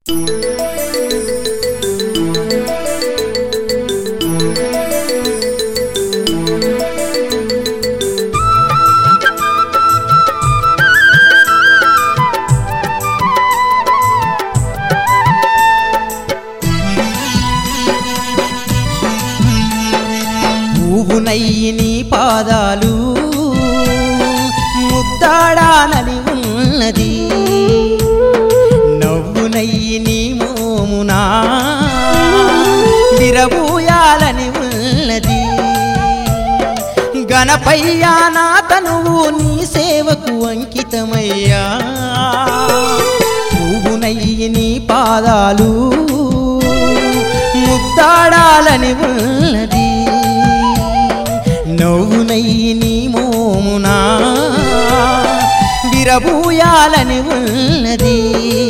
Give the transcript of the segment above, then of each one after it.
పువ్వునయ్యి నీ పాదాలు ముద్దాడానని ఉన్నది నవ్వునయ్యి నీ మోమునా విరబూయాలని ఉన్నది గణపయ్యా నా తనువు నీ సేవకు అంకితమయ్యా పువ్వునయ్యి నీ పాదాలు ముద్దాడాలని ఉన్నది నవ్వునయ్యి నీ మోమునా విరబూయాలని ఉన్నది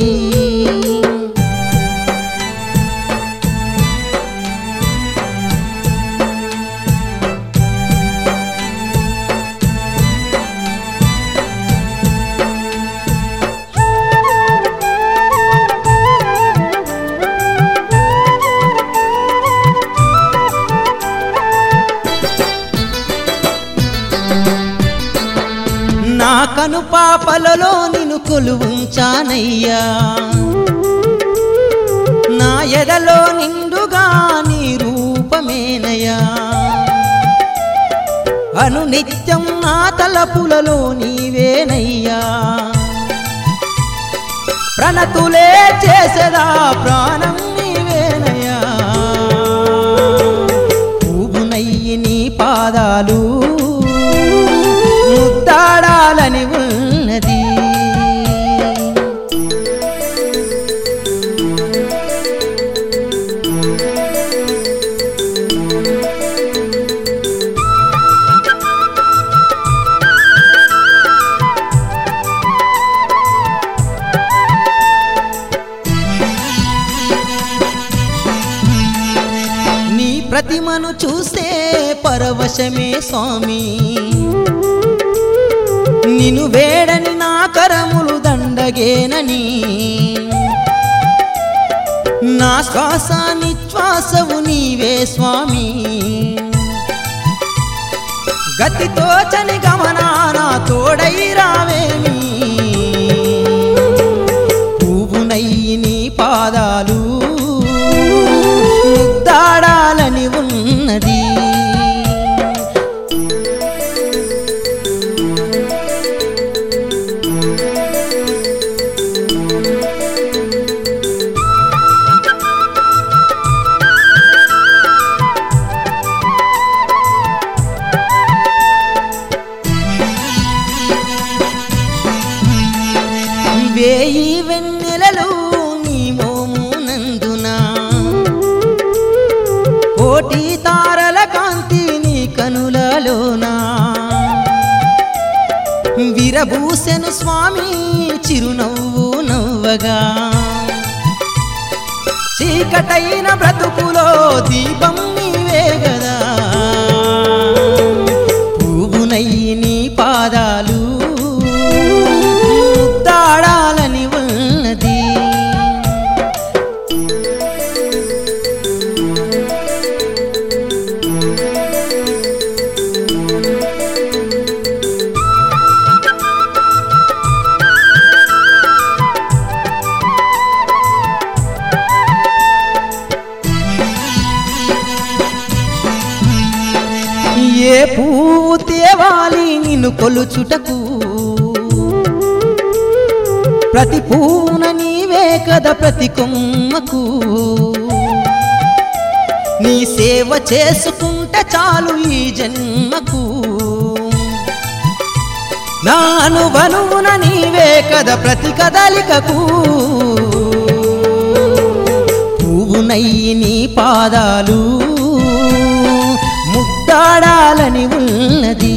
నా కను పాపలలో నిన్ను కొలువుంచానయ్యా నా ఎదలో నిండుగా నీ రూపమేనయ్యా అను నిత్యం నా తలపులలో నీవేనయ్యా ప్రణతులే చేసేదా ప్రాణం నీవేనయ్యా పువ్వునయ్యి నీ పాదాలు ముద్దాడాలని ఉన్నది నీ ప్రతిమను చూస్తే పరవశమే స్వామి నిను వేడని నా కరములు దండగేనని నా శ్వాస నిశ్వాసవు నీవే స్వామి గతితో చని గమనాన తోడై రావేమి పువ్వునయ్యి నీ పాదాలు ముద్దాడాలని ఉన్నది వేయి వెన్నెలలు నీ మోమునందున కోటి తారల కాంతి నీ కనులలోనా విరబూసెను స్వామి చిరునవ్వు నవ్వగా చీకటైన బ్రతుకులో దీపం నీవే గదా పువ్వునయ్యి నీ పాదాలు ముద్దాడాలని ఉన్నది ఏ పువ్వు తేవాలి నిన్ను కొలుచుటకు ప్రతి పూన నీవే కదా ప్రతి కొమ్మకు నీ సేవ చేసుకుంటే చాలు ఈ జన్మకు నా అనువనువున నీవే కదా ప్రతి కదలికకు పువ్వునయ్యి నీ పాదాలు ముద్దాడాలని ఉన్నది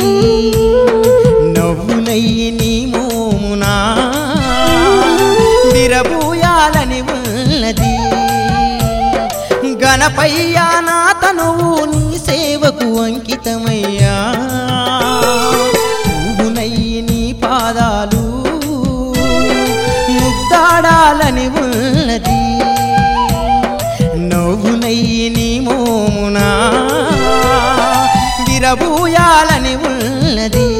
నవ్వునయ్యి నీ మోమునా విరబూయాలని ఉన్నది గణపయ్యా నా తనువు నీ సేవకు అంకితమయ్యా పువ్వునయ్యి నీ పాదాలు ముద్దాడాలని ఉన్నది విరబూయాలని ఉన్నది